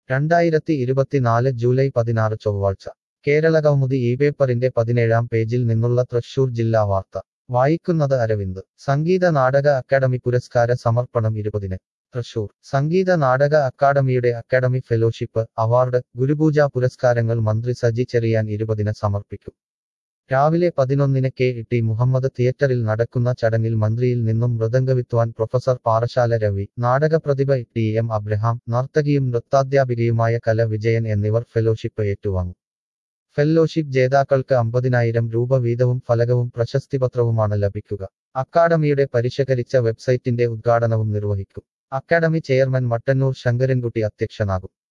രണ്ടായിരത്തി ഇരുപത്തിനാല് ജൂലൈ പതിനാറ് ചൊവ്വാഴ്ച കേരളകൗമുദി ഈ പേപ്പറിന്റെ പതിനേഴാം പേജിൽ നിന്നുള്ള തൃശൂർ ജില്ലാ വാർത്ത വായിക്കുന്നത് അരവിന്ദ് സംഗീത നാടക അക്കാദമി പുരസ്കാര സമർപ്പണം ഇരുപതിന് തൃശൂർ സംഗീത നാടക അക്കാദമിയുടെ അക്കാദമി ഫെലോഷിപ്പ് അവാർഡ് ഗുരുപൂജ പുരസ്കാരങ്ങൾ മന്ത്രി സജി ചെറിയാൻ ഇരുപതിന് സമർപ്പിക്കും രാവിലെ പതിനൊന്നിന് കെ ടി മുഹമ്മദ് തിയേറ്ററിൽ നടക്കുന്ന ചടങ്ങിൽ മന്ത്രിയിൽ നിന്നും മൃദംഗവിദ്വാൻ പ്രൊഫസർ പാറശാല രവി നാടകപ്രതിഭ ടി എം അബ്രഹാം നർത്തകിയും നൃത്താധ്യാപികയുമായ കല വിജയൻ എന്നിവർ ഫെലോഷിപ്പ് ഏറ്റുവാങ്ങും ഫെല്ലോഷിപ്പ് ജേതാക്കൾക്ക് അമ്പതിനായിരം രൂപ വീതവും ഫലകവും പ്രശസ്തിപത്രവുമാണ് ലഭിക്കുക അക്കാദമിയുടെ പരിഷ്കരിച്ച വെബ്സൈറ്റിന്റെ ഉദ്ഘാടനവും നിർവഹിക്കും അക്കാദമി ചെയർമാൻ മട്ടന്നൂർ ശങ്കരൻകുട്ടി അധ്യക്ഷനാകും